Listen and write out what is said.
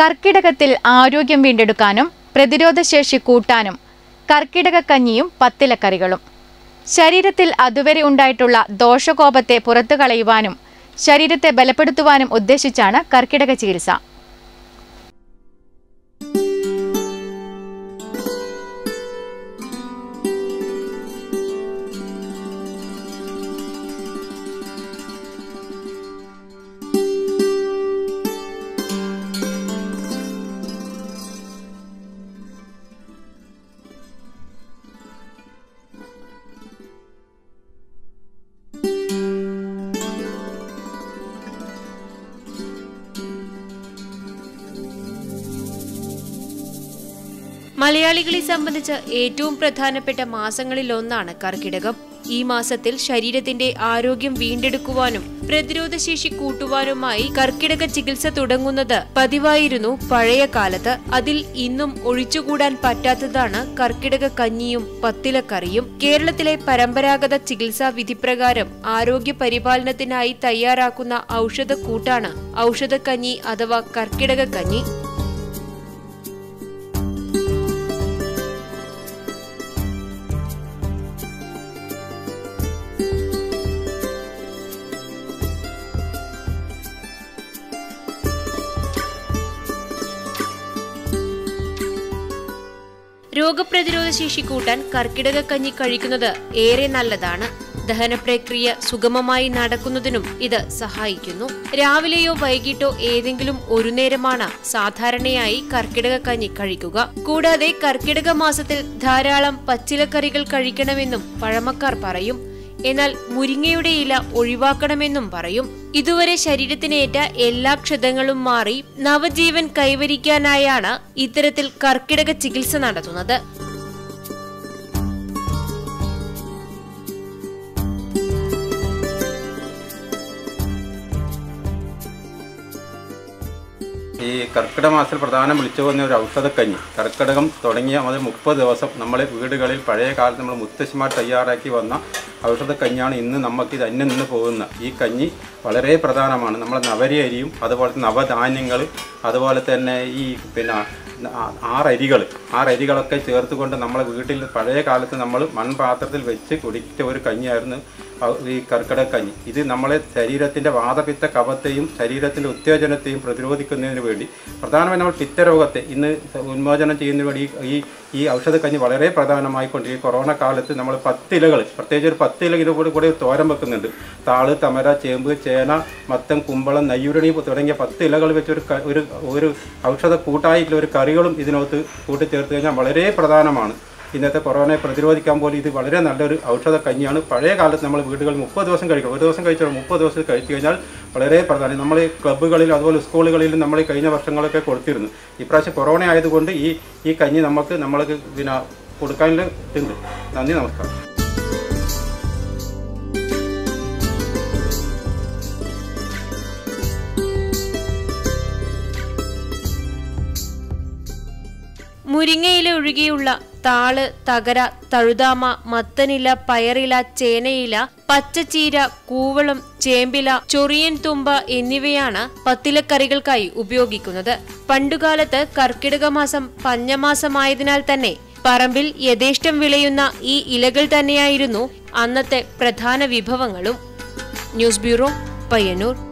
കർക്കിടകത്തിൽ ആരോഗ്യം വീണ്ടെടുക്കാനും പ്രതിരോധശേഷി കൂട്ടാനും കർക്കിടക കഞ്ഞിയും പത്തിലക്കറികളും ശരീരത്തിൽ അതുവരെ ഉണ്ടായിട്ടുള്ള ദോഷകോപത്തെ പുറത്തു കളയുവാനും ശരീരത്തെ ബലപ്പെടുത്തുവാനും ഉദ്ദേശിച്ചാണ് കർക്കിടക ചികിത്സ മലയാളികളെ സംബന്ധിച്ച് ഏറ്റവും പ്രധാനപ്പെട്ട മാസങ്ങളിലൊന്നാണ് കർക്കിടകം ഈ മാസത്തിൽ ശരീരത്തിന്റെ ആരോഗ്യം വീണ്ടെടുക്കുവാനും പ്രതിരോധശേഷി കൂട്ടുവാനുമായി കർക്കിടക ചികിത്സ തുടങ്ങുന്നത് പതിവായിരുന്നു പഴയ കാലത്ത് അതിൽ ഇന്നും ഒഴിച്ചുകൂടാൻ പറ്റാത്തതാണ് കർക്കിടക കഞ്ഞിയും പത്തിലക്കറിയും കേരളത്തിലെ പരമ്പരാഗത ചികിത്സാ വിധിപ്രകാരം ആരോഗ്യ പരിപാലനത്തിനായി തയ്യാറാക്കുന്ന ഔഷധക്കൂട്ടാണ് ഔഷധക്കഞ്ഞി അഥവാ കർക്കിടക കഞ്ഞി രോഗപ്രതിരോധ ശേഷി കൂട്ടാൻ കർക്കിടക കഞ്ഞി കഴിക്കുന്നത് ഏറെ നല്ലതാണ് ദഹനപ്രക്രിയ സുഗമമായി നടക്കുന്നതിനും ഇത് സഹായിക്കുന്നു രാവിലെയോ വൈകിട്ടോ ഏതെങ്കിലും ഒരു നേരമാണ് സാധാരണയായി കർക്കിടക കഞ്ഞി കഴിക്കുക കൂടാതെ കർക്കിടക മാസത്തിൽ ധാരാളം പച്ചിലക്കറികൾ കഴിക്കണമെന്നും പഴമക്കാർ പറയും എന്നാൽ മുരിങ്ങയുടെ ഇല ഒഴിവാക്കണമെന്നും പറയും ഇതുവരെ ശരീരത്തിനേറ്റ എല്ലാ ക്ഷതങ്ങളും മാറി നവജീവൻ കൈവരിക്കാനായാണ് ഇത്തരത്തിൽ കർക്കിടക ചികിത്സ നടത്തുന്നത് ഈ കർക്കിടക മാസത്തിൽ പ്രധാനം വിളിച്ചു വന്ന ഒരു ഔഷധക്കഞ്ഞി കർക്കിടകം തുടങ്ങിയ മുതൽ മുപ്പത് ദിവസം നമ്മളെ വീടുകളിൽ പഴയ കാലത്ത് നമ്മൾ മുത്തശ്ശിമാർ തയ്യാറാക്കി വന്ന ഔഷധക്കഞ്ഞിയാണ് ഇന്ന് നമുക്ക് ഇത് അന്യം നിന്ന് പോകുന്ന ഈ കഞ്ഞി വളരെ പ്രധാനമാണ് നമ്മളെ നവരി അരിയും അതുപോലെ നവധാന്യങ്ങൾ അതുപോലെ തന്നെ ഈ പിന്നെ ആ- ആറരികൾ ആറരികളൊക്കെ ചേർത്തുകൊണ്ട് നമ്മളെ വീട്ടിൽ പഴയ കാലത്ത് നമ്മൾ മൺപാത്രത്തിൽ വെച്ച് കുടിച്ച ഒരു കഞ്ഞിയായിരുന്നു ഔ- ഈ കർക്കിടക കഞ്ഞി ഇത് നമ്മളെ ശരീരത്തിൻ്റെ വാതപിത്ത കഫത്തെയും ശരീരത്തിൻ്റെ ഉത്തേജനത്തെയും പ്രതിരോധിക്കുന്നതിന് വേണ്ടി പ്രധാനമായും നമ്മൾ പിത്തരോഗത്തെ ഇന്ന് ഉന്മോചനം ചെയ്യുന്നതിന് വേണ്ടി ഈ ഈ ഔഷധക്കഞ്ഞി വളരെ പ്രധാനമായിക്കൊണ്ട് ഈ കൊറോണ കാലത്ത് നമ്മൾ പത്തിലകൾ പ്രത്യേകിച്ച് ഒരു പത്തില കൂടി കൂടി തോരൻ വെക്കുന്നുണ്ട് താള് തമര ചേമ്പ് ചേന മത്തൻ കുമ്പളം നെയ്യുരണി തുടങ്ങിയ പത്ത് ഇലകൾ വെച്ചൊരു ക- ഒരു ഒരു ഔഷധ കൂട്ടായിട്ടുള്ള ഒരു കറികളും ഇതിനകത്ത് കൂട്ടിച്ചേർത്ത് കഴിഞ്ഞാൽ വളരെ പ്രധാനമാണ് ഇന്നത്തെ കൊറോണയെ പ്രതിരോധിക്കാൻ പോലും ഇത് വളരെ നല്ലൊരു ഔഷധ കഞ്ഞിയാണ് പഴയ കാലത്ത് നമ്മൾ വീടുകളിൽ മുപ്പത് ദിവസം കഴിക്കണം ഒരു ദിവസം കഴിച്ചാൽ മുപ്പത് ദിവസം കഴിച്ചു കഴിഞ്ഞാൽ വളരെ പ്രധാനം നമ്മൾ ഈ ക്ലബ്ബുകളിൽ അതുപോലെ സ്കൂളുകളിലും നമ്മൾ ഈ കഴിഞ്ഞ വർഷങ്ങളൊക്കെ കൊടുത്തിരുന്നു ഇപ്രാവശ്യം കൊറോണ ആയതുകൊണ്ട് ഈ ഈ കഞ്ഞി നമുക്ക് നമ്മൾക്ക് പിന്നെ കൊടുക്കാനുള്ള ഉണ്ട് നന്ദി നമസ്കാരം മുരിങ്ങയില ഒഴികെയുള്ള താള് തകര തഴുതാമ മത്തനില പയറില ചേനയില പച്ചച്ചീര കൂവളം ചേമ്പില ചൊറിയൻ തുമ്പ എന്നിവയാണ് പത്തിലക്കറികൾക്കായി ഉപയോഗിക്കുന്നത് പണ്ടുകാലത്ത് കർക്കിടക മാസം പഞ്ഞമാസമായതിനാൽ തന്നെ പറമ്പിൽ യഥേഷ്ടം വിളയുന്ന ഈ ഇലകൾ തന്നെയായിരുന്നു അന്നത്തെ പ്രധാന വിഭവങ്ങളും ന്യൂസ് ബ്യൂറോ പയ്യന്നൂർ